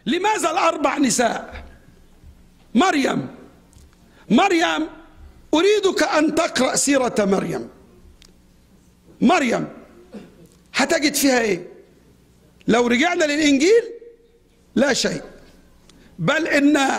لماذا الأربع نساء مريم مريم أريدك أن تقرأ سيرة مريم مريم هتجد فيها إيه لو رجعنا للإنجيل لا شيء بل إن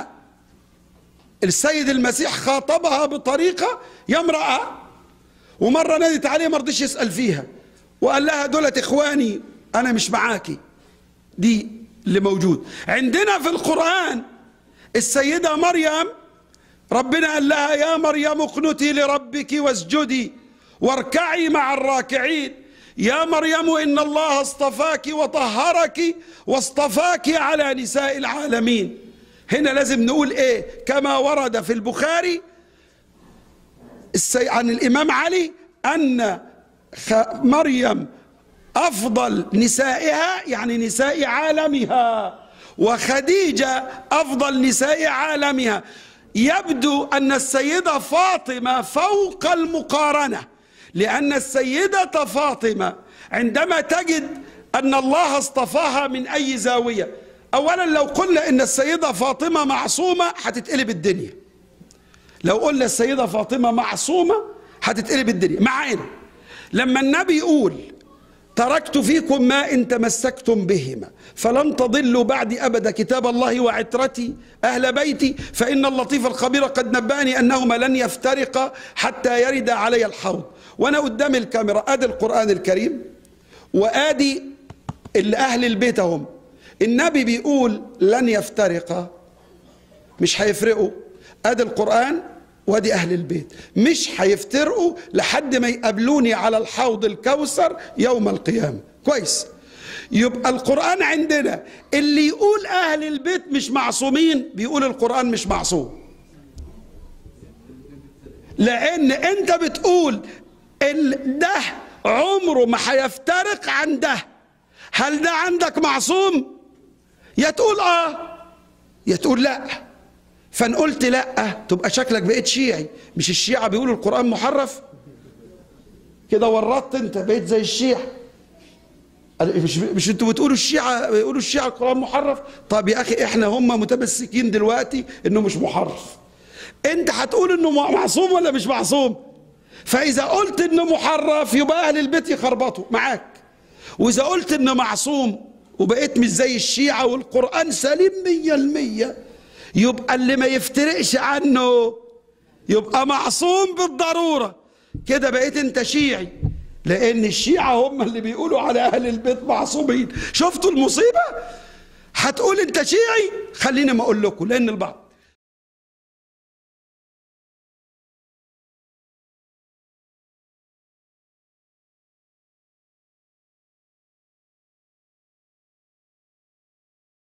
السيد المسيح خاطبها بطريقة يا امرأة ومرة نادت عليه ما رضيش يسأل فيها وقال لها دولت إخواني أنا مش معاكي دي اللي موجود عندنا في القرآن السيدة مريم ربنا قال لها يا مريم اقنتي لربك واسجدي واركعي مع الراكعين يا مريم إن الله اصطفاك وطهرك واصطفاك على نساء العالمين هنا لازم نقول ايه كما ورد في البخاري السي... عن الإمام علي أن خ... مريم أفضل نسائها يعني نساء عالمها وخديجة أفضل نساء عالمها يبدو أن السيدة فاطمة فوق المقارنة لأن السيدة فاطمة عندما تجد أن الله اصطفاها من أي زاوية أولا لو قلنا أن السيدة فاطمة معصومة هتتقلب الدنيا لو قلنا السيدة فاطمة معصومة هتتقلب الدنيا معانا لما النبي يقول تركت فيكم ما إن تمسكتم بهما فلن تضلوا بعد أبدا كتاب الله وعترتي أهل بيتي فإن اللطيف الخبير قد نبأني أنهما لن يفترقا حتى يرد علي الحوض وأنا قدام الكاميرا آدي القرآن الكريم وآدي اللي أهل البيت هم النبي بيقول لن يفترقا مش هيفرقوا ادي القرآن وادي أهل البيت مش هيفترقوا لحد ما يقابلوني على الحوض الكوثر يوم القيامة كويس يبقى القرآن عندنا اللي يقول أهل البيت مش معصومين بيقول القرآن مش معصوم لأن أنت بتقول ال- ده عمره ما هيفترق عن ده هل ده عندك معصوم يا تقول اه يا تقول لا فان قلت لا تبقى شكلك بقيت شيعي مش الشيعة بيقولوا القرآن محرف كده ورطت انت بقيت زي الشيعة قال- مش مش انتوا بتقولوا الشيعة بيقولوا الشيعة القرآن محرف طب يا اخي احنا هم متمسكين دلوقتي انه مش محرف انت هتقول انه معصوم ولا مش معصوم فاذا قلت انه محرف يبقى اهل البيت يخربطوا معاك واذا قلت انه معصوم وبقيت مش زي الشيعة والقرآن سليم مية المية يبقى اللي ما يفترقش عنه يبقى معصوم بالضرورة كده بقيت انت شيعي لان الشيعة هم اللي بيقولوا على اهل البيت معصومين شفتوا المصيبة هتقول انت شيعي خليني ما اقول لكم لان البعض